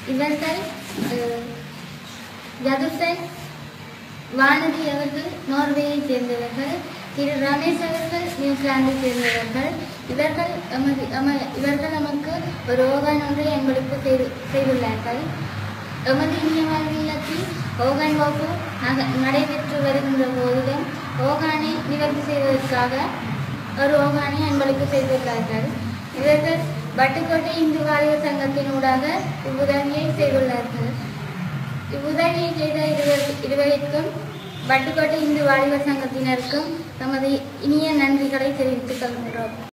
இவர்கள் அஹ், யதுசன் வானதி அவர்கள் நோர்வேயை சேர்ந்தவர்கள் திரு ரமேஷ் அவர்கள் நியூசிலாந்தை சேர்ந்தவர்கள் இவர்கள் எமது எம- இவர்கள் நமக்கு ஒரு ஓகான் ஒன்றை எங்களுக்கு செய்து செய்துள்ளார்கள் எமது இந்திய மாநிலத்தில் ஓகான் வகுப்பு நக- நடைபெற்று வருகின்ற போதிலும் ஓகானை நிவர்த்தி செய்வதற்காக ஒரு ஓகானை எங்களுக்கு செய்துள்ளார்கள் இவர்கள் வட்டுக்கோட்டை இந்து வாலிபர் சங்கத்தின் ஊடாக இவ்வுதவியை செய்துள்ளார்கள் இவ்வுதவியை செய்த இருவர் இருவருக்கும் வட்டுக்கோட்டை இந்து வாலிபர் சங்கத்தினருக்கும் தமது இனிய நன்றிகளை தெரிவித்துக் கொள்கிறோம்